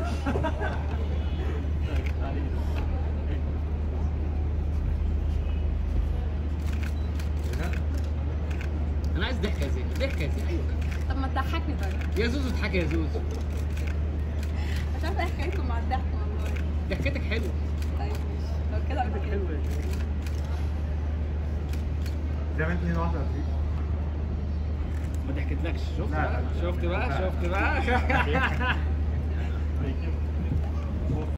انا عايز ضحكه زي ضحكه زي ايوه طب ما تضحكني طيب يا زوزو اضحكي يا زوزو مش عارفه ايه حكايتكم مع الضحك والله ضحكتك حلوه طيب ماشي لو كده أقول كده. زي ما انت هنا واحده فيه ما ضحكتلكش شفت لا، بقى لا. شفت بقى شفت بقى